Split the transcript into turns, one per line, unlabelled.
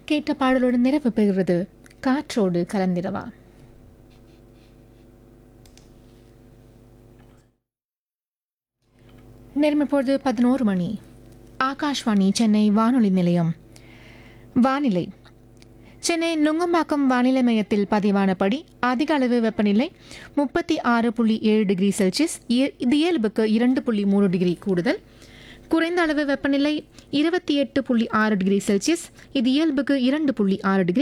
கேட்ட பாடலோடு நிறைவு பெறுகிறது காற்றோடு கலந்திரவா நேரம் இப்பொழுது பதினோரு மணி ஆகாஷ்வாணி சென்னை வானொலி நிலையம் வானிலை சென்னை நுங்கம்பாக்கம் வானிலை மையத்தில் பதிவானபடி அதிக அளவு வெப்பநிலை முப்பத்தி ஆறு புள்ளி ஏழு டிகிரி செல்சியஸ் இய- இது இயல்புக்கு இரண்டு புள்ளி மூணு டிகிரி கூடுதல் குறைந்த அளவு வெப்பநிலை இருபத்தி எட்டு புள்ளி ஆறு டிகிரி செல்சியஸ் இது இயல்புக்கு இரண்டு புள்ளி ஆறு டிகிரி